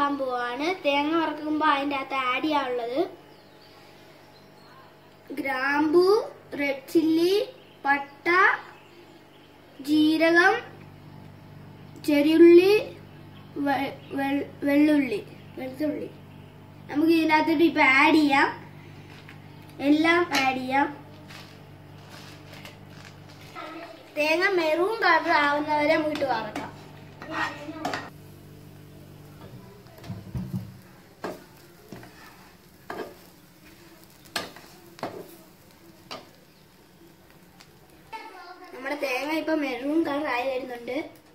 വറക്കാൻ പോവാണ് തേങ്ങ വറക്കുമ്പോൾ അതിൻ്റെ അകത്ത് ആഡ് ചെയ്യാനുള്ളത് ഗ്രാമ്പു റെഡ് ചില്ലി പട്ട ജീരകം ചെറിയുള്ളി വെ- വെ- വെള്ളുള്ളി വെളുത്തുള്ളി നമുക്ക് ഇതിനകത്തോട്ട് ഇപ്പൊ ആഡ് ചെയ്യാം എല്ലാം ആഡ് ചെയ്യാം തേങ്ങ മെറൂൺ കളർ ആവുന്നവരെ നമുക്ക് ഇട്ട് വറക്കാം നമ്മുടെ തേങ്ങ ഇപ്പൊ മെറൂൺ കളർ ആയി വരുന്നുണ്ട്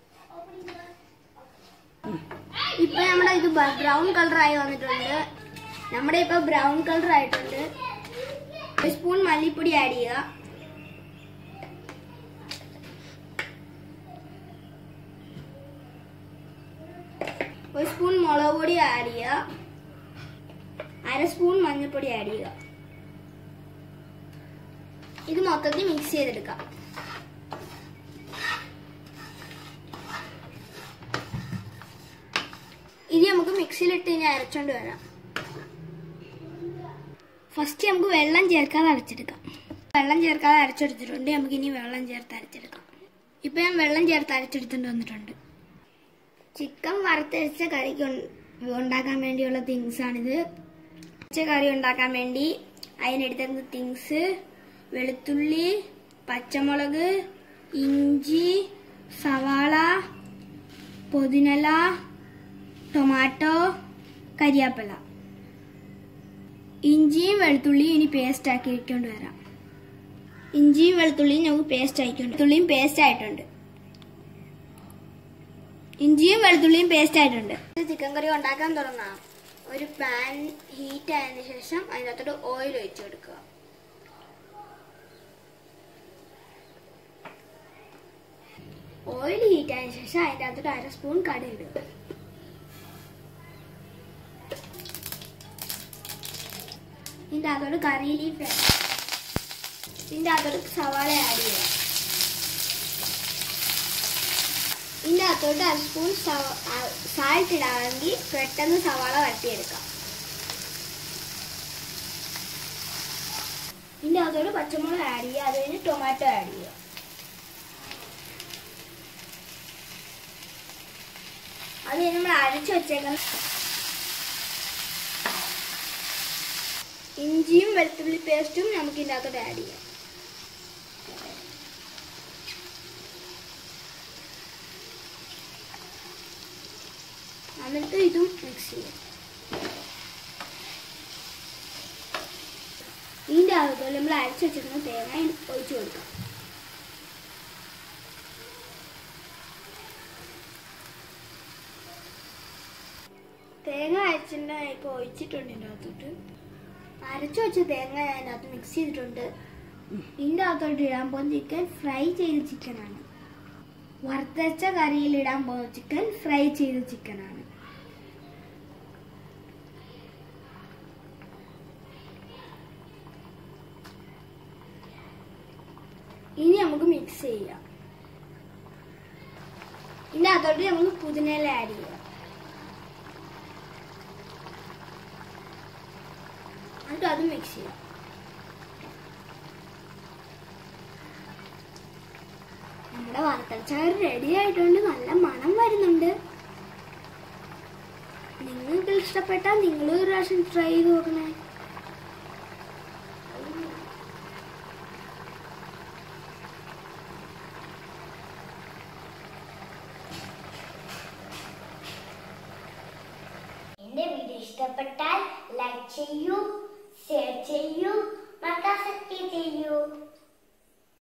ഇപ്പൊ നമ്മുടെ ഇത് ബ്രൗൺ കളർ ആയി വന്നിട്ടുണ്ട് നമ്മുടെ ഇപ്പൊ ബ്രൗൺ കളർ ആയിട്ടുണ്ട് ഒരു സ്പൂൺ മല്ലിപ്പൊടി ആഡ് ചെയ്യുക ഒരു സ്പൂൺ മുളക് പൊടി ആഡ് ചെയ്യുക അര സ്പൂൺ മഞ്ഞൾപ്പൊടി ആഡ് ചെയ്യുക ഇത് മൊത്തത്തിൽ മിക്സ് ചെയ്തെടുക്കാം ഇത് നമുക്ക് മിക്സിയിലിട്ട് ഇനി അരച്ചോണ്ട് വരാം ഫസ്റ്റ് നമുക്ക് വെള്ളം ചേർക്കാതെ അരച്ചെടുക്കാം വെള്ളം ചേർക്കാതെ അരച്ചെടുത്തിട്ടുണ്ട് നമുക്ക് ഇനി വെള്ളം ചേർത്ത് അരച്ചെടുക്കാം ഇപ്പൊ ഞാൻ വെള്ളം ചേർത്ത് അരച്ചെടുത്തിട്ട് വന്നിട്ടുണ്ട് ചിക്കൻ വറുത്തരച്ച കറിക്ക് ഉൺ- ഉണ്ടാക്കാൻ വേണ്ടിയുള്ള തിങ്സ് ആണിത് പച്ച കറി ഉണ്ടാക്കാൻ വേണ്ടി അതിനെടുത്തിരുന്ന തിങ്സ് വെളുത്തുള്ളി പച്ചമുളക് ഇഞ്ചി സവാള പുതിനല ടൊമാറ്റോ കരിയാപ്പില ഇഞ്ചിയും വെളുത്തുള്ളിയും ഇനി പേസ്റ്റ് ആക്കി ഇട്ടുകൊണ്ട് വരാം ഇഞ്ചിയും വെളുത്തുള്ളിയും നമുക്ക് പേസ്റ്റ് ആയിക്കൊണ്ട് വെളുത്തുള്ളിയും പേസ്റ്റ് ആയിട്ടുണ്ട് ഇഞ്ചിയും വെളുത്തുള്ളിയും പേസ്റ്റ് ആയിട്ടുണ്ട് ചിക്കൻ കറി ഉണ്ടാക്കാൻ തുടങ്ങാം ഒരു പാൻ ഹീറ്റ് ആയതിനു ശേഷം അതിനകത്തോട്ട് ഓയിൽ ഒഴിച്ചു കൊടുക്കുക ഓയിൽ ഹീറ്റ് ആയതിനു ശേഷം അതിൻ്റെ അകത്തോട്ട് അര സ്പൂൺ കട ഇടുക ഇതിൻ്റെ അകത്തോട്ട് കറി ലീഫ് ഇതിൻ്റെ അകത്തോട്ട് സവാള ആഡ് ചെയ്യുക ഇതിൻ്റെ അകത്തോട്ട് അര സ്പൂൺ സാൾട്ട് ഇടാമെങ്കിൽ പെട്ടെന്ന് സവാള വട്ടിയെടുക്കാം ഇതിൻ്റെ അകത്തോട്ട് പച്ചമുളക് ആഡ് ചെയ്യുക അത് കഴിഞ്ഞ് ടൊമാറ്റോ ആഡ് ചെയ്യുക അത് കഴിഞ്ഞ് നമ്മൾ അരച്ച് വെച്ചേക്കുന്ന ഇഞ്ചിയും വെളുത്തുള്ളി പേസ്റ്റും നമുക്ക് ഇതിൻ്റെ അകത്തോട്ട് ആഡ് ചെയ്യാം എന്നിട്ട് ഇതും മിക്സ് ചെയ്യാം ഇതിൻ്റെ അകത്ത് നമ്മൾ അരച്ച് വെച്ചിരുന്ന തേങ്ങ ഒഴിച്ചു കൊടുക്കാം തേങ്ങ അരച്ചിട്ട് ഇപ്പോൾ ഒഴിച്ചിട്ടുണ്ട് ഇതിൻ്റെ അകത്തോട്ട് അരച്ചു വെച്ച തേങ്ങ ഞാൻ അതിനകത്ത് മിക്സ് ചെയ്തിട്ടുണ്ട് ഇതിൻ്റെ അകത്തോട്ട് ഇടാൻ പോകുന്ന ചിക്കൻ ഫ്രൈ ചെയ്ത ചിക്കനാണ് വറുത്തരച്ച കറിയിൽ ഇടാൻ പോകുന്ന ചിക്കൻ ഫ്രൈ ചെയ്ത ചിക്കനാണ് ഇനി നമുക്ക് മിക്സ് ചെയ്യാം ഇതിൻ്റെ അകത്തോട്ട് നമുക്ക് പുതിനയില ആഡ് ചെയ്യാം എന്നിട്ട് അത് മിക്സ് ചെയ്യാം നമ്മുടെ വറുത്തരച്ചാറ് റെഡി ആയിട്ടുണ്ട് നല്ല മണം വരുന്നുണ്ട് നിങ്ങൾക്ക് ഇഷ്ടപ്പെട്ടാൽ നിങ്ങൾ ഒരു പ്രാവശ്യം ട്രൈ ചെയ്ത് നോക്കണേ എന്റെ വീഡിയോ ഇഷ്ടപ്പെട്ടാൽ ലൈക്ക് ചെയ്യൂ ഷെയർ ചെയ്യൂ മറ്റാസക്തി ചെയ്യൂ